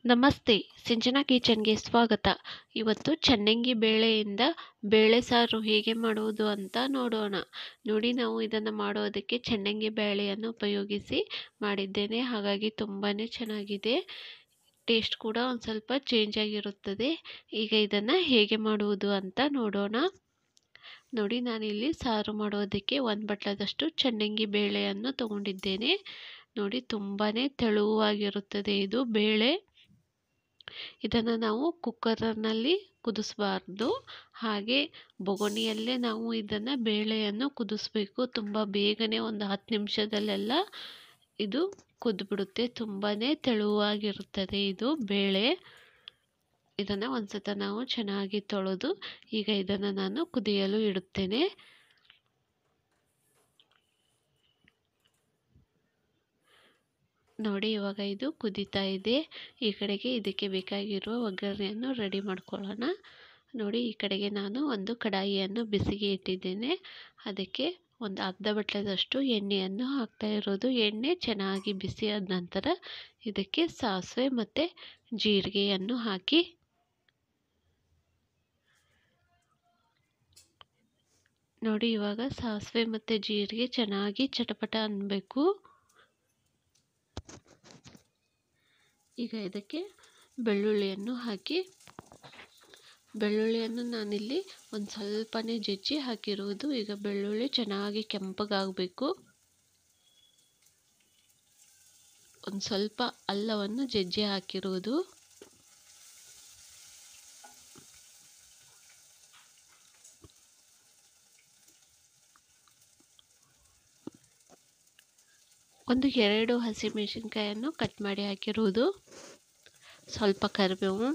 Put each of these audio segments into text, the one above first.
ನಮಸ್ತೆ ಸಿಂಚನಾ ಕಿಚನ್ಗೆ ಸ್ವಾಗತ ಇವತ್ತು ಚನ್ನಂಗಿ ಬೇಳೆಯಿಂದ ಬೇಳೆ ಸಾರು ಹೇಗೆ ಮಾಡುವುದು ಅಂತ ನೋಡೋಣ ನೋಡಿ ನಾವು ಇದನ್ನು ಮಾಡೋದಕ್ಕೆ ಚನ್ನಂಗಿ ಬೇಳೆಯನ್ನು ಉಪಯೋಗಿಸಿ ಮಾಡಿದ್ದೇನೆ ಹಾಗಾಗಿ ತುಂಬಾ ಚೆನ್ನಾಗಿದೆ ಟೇಸ್ಟ್ ಕೂಡ ಒಂದು ಸ್ವಲ್ಪ ಚೇಂಜ್ ಆಗಿರುತ್ತದೆ ಈಗ ಇದನ್ನು ಹೇಗೆ ಮಾಡುವುದು ಅಂತ ನೋಡೋಣ ನೋಡಿ ನಾನಿಲ್ಲಿ ಸಾರು ಮಾಡೋದಕ್ಕೆ ಒಂದು ಬಟ್ಲದಷ್ಟು ಚನ್ನಂಗಿ ಬೇಳೆಯನ್ನು ತಗೊಂಡಿದ್ದೇನೆ ನೋಡಿ ತುಂಬಾ ತೆಳುವಾಗಿರುತ್ತದೆ ಇದು ಬೇಳೆ ಇದನ್ನು ನಾವು ಕುಕ್ಕರ್ನಲ್ಲಿ ಕುದಿಸಬಾರ್ದು ಹಾಗೆ ಬೊಗಣಿಯಲ್ಲೇ ನಾವು ಇದನ್ನು ಬೇಳೆಯನ್ನು ಕುದಿಸ್ಬೇಕು ತುಂಬ ಬೇಗನೆ ಒಂದು ಹತ್ತು ನಿಮಿಷದಲ್ಲೆಲ್ಲ ಇದು ಕುದ್ಬಿಡುತ್ತೆ ತುಂಬಾ ತೆಳುವಾಗಿರುತ್ತದೆ ಇದು ಬೇಳೆ ಇದನ್ನು ಒಂದು ಸತ ನಾವು ಚೆನ್ನಾಗಿ ತೊಳೆದು ಈಗ ಇದನ್ನು ನಾನು ಕುದಿಯಲು ಇಡುತ್ತೇನೆ ನೋಡಿ ಇವಾಗ ಇದು ಕುದೀತಾ ಇದೆ ಈ ಕಡೆಗೆ ಇದಕ್ಕೆ ಬೇಕಾಗಿರುವ ಒಗ್ಗರಣೆಯನ್ನು ರೆಡಿ ಮಾಡ್ಕೊಳ್ಳೋಣ ನೋಡಿ ಈ ಕಡೆಗೆ ನಾನು ಒಂದು ಕಡಾಯಿಯನ್ನು ಬಿಸಿಗೆ ಇಟ್ಟಿದ್ದೇನೆ ಅದಕ್ಕೆ ಒಂದು ಅರ್ಧ ಬಟ್ಲದಷ್ಟು ಎಣ್ಣೆಯನ್ನು ಹಾಕ್ತಾ ಇರೋದು ಎಣ್ಣೆ ಚೆನ್ನಾಗಿ ಬಿಸಿಯಾದ ನಂತರ ಇದಕ್ಕೆ ಸಾಸಿವೆ ಮತ್ತು ಜೀರಿಗೆಯನ್ನು ಹಾಕಿ ನೋಡಿ ಇವಾಗ ಸಾಸಿವೆ ಮತ್ತು ಜೀರಿಗೆ ಚೆನ್ನಾಗಿ ಚಟಪಟ ಅನ್ನಬೇಕು ಈಗ ಇದಕ್ಕೆ ಬೆಳ್ಳುಳ್ಳಿಯನ್ನು ಹಾಕಿ ಬೆಳ್ಳುಳ್ಳಿಯನ್ನು ನಾನಿಲ್ಲಿ ಒಂದು ಸ್ವಲ್ಪನೇ ಜಜ್ಜಿ ಹಾಕಿರುವುದು ಈಗ ಬೆಳ್ಳುಳ್ಳಿ ಚೆನ್ನಾಗಿ ಕೆಂಪಗಾಗಬೇಕು ಒಂದು ಸ್ವಲ್ಪ ಅಲ್ಲವನ್ನು ಜಜ್ಜಿ ಹಾಕಿರುವುದು ಒಂದು ಎರಡು ಹಸಿಮೆಣಸಿನ್ಕಾಯನ್ನು ಕಟ್ ಮಾಡಿ ಹಾಕಿರುವುದು ಸ್ವಲ್ಪ ಕರಿಬೇವು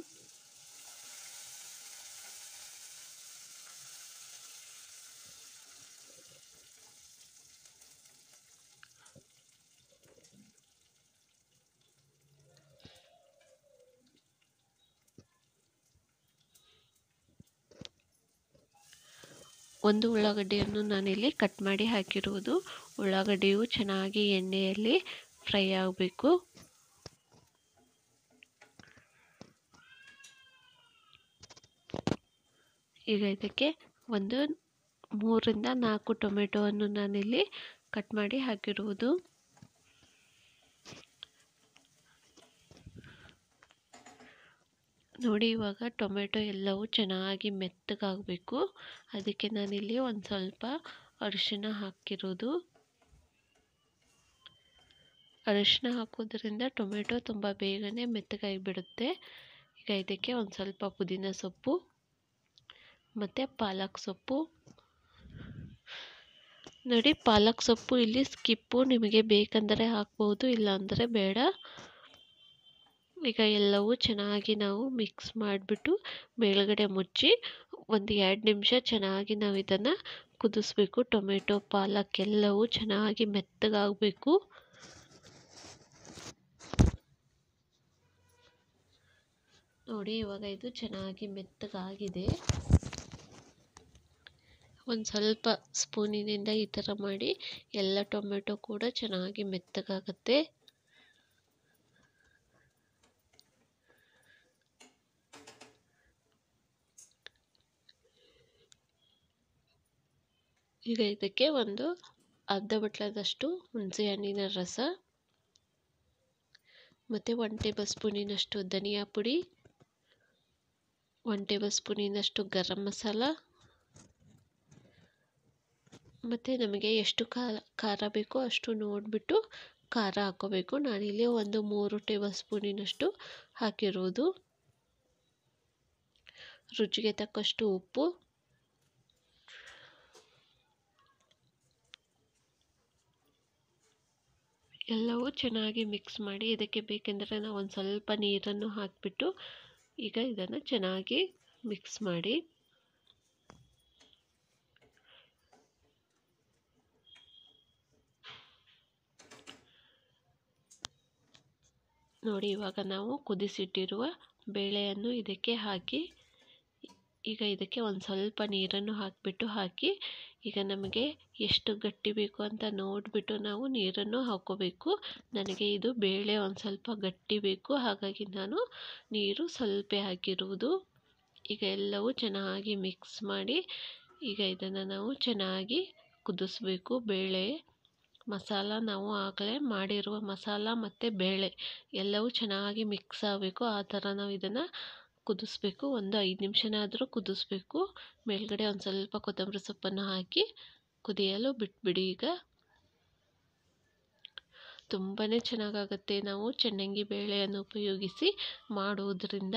ಒಂದು ಉಳ್ಳಾಗಡ್ಡಿಯನ್ನು ನಾನಿಲ್ಲಿ ಕಟ್ ಮಾಡಿ ಹಾಕಿರುವುದು ಉಳ್ಳಾಗಡ್ಡಿಯು ಚೆನ್ನಾಗಿ ಎಣ್ಣೆಯಲ್ಲಿ ಫ್ರೈ ಆಗಬೇಕು ಈಗ ಇದಕ್ಕೆ ಒಂದು ಮೂರರಿಂದ ನಾಲ್ಕು ಟೊಮೆಟೊವನ್ನು ನಾನಿಲ್ಲಿ ಕಟ್ ಮಾಡಿ ಹಾಕಿರುವುದು ನೋಡಿ ಇವಾಗ ಟೊಮೆಟೊ ಎಲ್ಲವೂ ಚೆನ್ನಾಗಿ ಮೆತ್ತಗಾಗಬೇಕು ಅದಕ್ಕೆ ನಾನಿಲ್ಲಿ ಒಂದು ಸ್ವಲ್ಪ ಅರಿಶಿನ ಹಾಕಿರೋದು ಅರಿಶಿನ ಹಾಕೋದ್ರಿಂದ ಟೊಮೆಟೊ ತುಂಬ ಬೇಗನೆ ಮೆತ್ತಗಾಗಿ ಬಿಡುತ್ತೆ ಈಗ ಇದಕ್ಕೆ ಒಂದು ಸ್ವಲ್ಪ ಪುದೀನ ಸೊಪ್ಪು ಮತ್ತು ಪಾಲಕ್ ಸೊಪ್ಪು ನೋಡಿ ಪಾಲಕ್ ಸೊಪ್ಪು ಇಲ್ಲಿ ಸ್ಕಿಪ್ಪು ನಿಮಗೆ ಬೇಕಂದರೆ ಹಾಕ್ಬೋದು ಇಲ್ಲಾಂದರೆ ಬೇಡ ಈಗ ಎಲ್ಲವೂ ಚೆನ್ನಾಗಿ ನಾವು ಮಿಕ್ಸ್ ಮಾಡಿಬಿಟ್ಟು ಮೇಲ್ಗಡೆ ಮುಚ್ಚಿ ಒಂದು ಎರಡು ನಿಮಿಷ ಚೆನ್ನಾಗಿ ನಾವು ಇದನ್ನು ಕುದಿಸ್ಬೇಕು ಟೊಮೆಟೊ ಪಾಲಕ್ ಎಲ್ಲವೂ ಚೆನ್ನಾಗಿ ಮೆತ್ತಗಾಗಬೇಕು ನೋಡಿ ಇವಾಗ ಇದು ಚೆನ್ನಾಗಿ ಮೆತ್ತಗಾಗಿದೆ ಒಂದು ಸ್ವಲ್ಪ ಸ್ಪೂನಿನಿಂದ ಈ ಥರ ಮಾಡಿ ಎಲ್ಲ ಟೊಮೆಟೊ ಕೂಡ ಚೆನ್ನಾಗಿ ಮೆತ್ತಗಾಗತ್ತೆ ಈಗ ಇದಕ್ಕೆ ಒಂದು ಅರ್ಧ ಬಟ್ಲದಷ್ಟು ಹುಣಸೆ ಹಣ್ಣಿನ ರಸ ಮತ್ತು ಒನ್ ಟೇಬಲ್ ಸ್ಪೂನಿನಷ್ಟು ಧನಿಯಾ ಪುಡಿ ಒನ್ ಟೇಬಲ್ ಸ್ಪೂನಿನಷ್ಟು ಗರಂ ಮಸಾಲ ಮತ್ತು ನಮಗೆ ಎಷ್ಟು ಖಾರ ಖಾರ ಬೇಕೋ ಅಷ್ಟು ನೋಡಿಬಿಟ್ಟು ಖಾರ ಹಾಕ್ಕೋಬೇಕು ನಾನಿಲ್ಲಿ ಒಂದು ಮೂರು ಟೇಬಲ್ ಸ್ಪೂನಿನಷ್ಟು ಹಾಕಿರೋದು ರುಚಿಗೆ ತಕ್ಕಷ್ಟು ಉಪ್ಪು ಎಲ್ಲವೂ ಚೆನ್ನಾಗಿ ಮಿಕ್ಸ್ ಮಾಡಿ ಇದಕ್ಕೆ ಬೇಕೆಂದರೆ ನಾವು ಒಂದು ಸ್ವಲ್ಪ ನೀರನ್ನು ಹಾಕಿಬಿಟ್ಟು ಈಗ ಇದನ್ನು ಚೆನ್ನಾಗಿ ಮಿಕ್ಸ್ ಮಾಡಿ ನೋಡಿ ಇವಾಗ ನಾವು ಕುದಿಸಿಟ್ಟಿರುವ ಬೇಳೆಯನ್ನು ಇದಕ್ಕೆ ಹಾಕಿ ಈಗ ಇದಕ್ಕೆ ಒಂದು ಸ್ವಲ್ಪ ನೀರನ್ನು ಹಾಕಿಬಿಟ್ಟು ಹಾಕಿ ಈಗ ನಮಗೆ ಎಷ್ಟು ಗಟ್ಟಿ ಬೇಕು ಅಂತ ನೋಡಿಬಿಟ್ಟು ನಾವು ನೀರನ್ನು ಹಾಕ್ಕೋಬೇಕು ನನಗೆ ಇದು ಬೇಳೆ ಒಂದು ಸ್ವಲ್ಪ ಗಟ್ಟಿ ಬೇಕು ಹಾಗಾಗಿ ನಾನು ನೀರು ಸ್ವಲ್ಪ ಹಾಕಿರುವುದು ಈಗ ಎಲ್ಲವೂ ಚೆನ್ನಾಗಿ ಮಿಕ್ಸ್ ಮಾಡಿ ಈಗ ಇದನ್ನು ನಾವು ಚೆನ್ನಾಗಿ ಕುದಿಸ್ಬೇಕು ಬೇಳೆ ಮಸಾಲ ನಾವು ಆಗಲೇ ಮಾಡಿರುವ ಮಸಾಲ ಮತ್ತು ಬೇಳೆ ಎಲ್ಲವೂ ಚೆನ್ನಾಗಿ ಮಿಕ್ಸ್ ಆಗಬೇಕು ಆ ಥರ ನಾವು ಇದನ್ನು ಕುದಿಸ್ಬೇಕು ಒಂದು ಐದು ನಿಮಿಷನಾದರೂ ಕುದಿಸ್ಬೇಕು ಮೇಲ್ಗಡೆ ಒಂದು ಸ್ವಲ್ಪ ಕೊತ್ತಂಬರಿ ಸೊಪ್ಪನ್ನು ಹಾಕಿ ಕುದಿಯಲು ಬಿಟ್ಬಿಡಿ ಈಗ ತುಂಬಾ ಚೆನ್ನಾಗಾಗುತ್ತೆ ನಾವು ಚೆನ್ನಂಗಿ ಬೇಳೆಯನ್ನು ಉಪಯೋಗಿಸಿ ಮಾಡುವುದರಿಂದ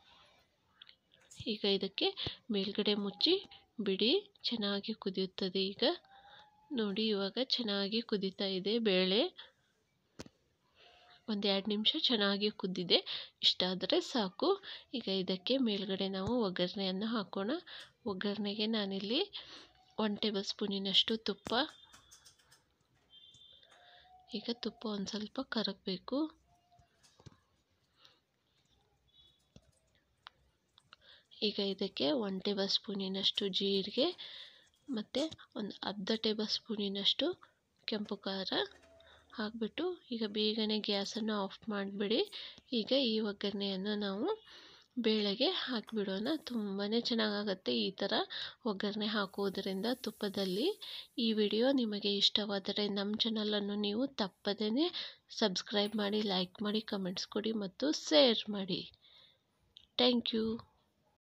ಈಗ ಇದಕ್ಕೆ ಮೇಲ್ಗಡೆ ಮುಚ್ಚಿ ಬಿಡಿ ಚೆನ್ನಾಗಿ ಕುದಿಯುತ್ತದೆ ಈಗ ನೋಡಿ ಇವಾಗ ಚೆನ್ನಾಗಿ ಕುದೀತಾ ಇದೆ ಬೇಳೆ ಒಂದು ಎರಡು ನಿಮಿಷ ಚೆನ್ನಾಗಿ ಕುದ್ದಿದೆ ಇಷ್ಟಾದರೆ ಸಾಕು ಈಗ ಇದಕ್ಕೆ ಮೇಲ್ಗಡೆ ನಾವು ಒಗ್ಗರಣೆಯನ್ನು ಹಾಕೋಣ ಒಗ್ಗರಣೆಗೆ ನಾನಿಲ್ಲಿ ಒನ್ ಟೇಬಲ್ ಸ್ಪೂನಿನಷ್ಟು ತುಪ್ಪ ಈಗ ತುಪ್ಪ ಒಂದು ಸ್ವಲ್ಪ ಕರಗಬೇಕು ಈಗ ಇದಕ್ಕೆ ಒನ್ ಟೇಬಲ್ ಸ್ಪೂನಿನಷ್ಟು ಜೀರಿಗೆ ಮತ್ತು ಒಂದು ಅರ್ಧ ಟೇಬಲ್ ಸ್ಪೂನಿನಷ್ಟು ಕೆಂಪು ಖಾರ ಹಾಕಿಬಿಟ್ಟು ಈಗ ಬೇಗನೆ ಗ್ಯಾಸನ್ನು ಆಫ್ ಮಾಡಿಬಿಡಿ ಈಗ ಈ ಒಗ್ಗರಣೆಯನ್ನು ನಾವು ಬೇಳೆಗೆ ಹಾಕಿಬಿಡೋಣ ತುಂಬಾ ಚೆನ್ನಾಗಾಗತ್ತೆ ಈ ಥರ ಒಗ್ಗರಣೆ ಹಾಕುವುದರಿಂದ ತುಪ್ಪದಲ್ಲಿ ಈ ವಿಡಿಯೋ ನಿಮಗೆ ಇಷ್ಟವಾದರೆ ನಮ್ಮ ಚಾನಲನ್ನು ನೀವು ತಪ್ಪದೇ ಸಬ್ಸ್ಕ್ರೈಬ್ ಮಾಡಿ ಲೈಕ್ ಮಾಡಿ ಕಮೆಂಟ್ಸ್ ಕೊಡಿ ಮತ್ತು ಶೇರ್ ಮಾಡಿ ಥ್ಯಾಂಕ್ ಯು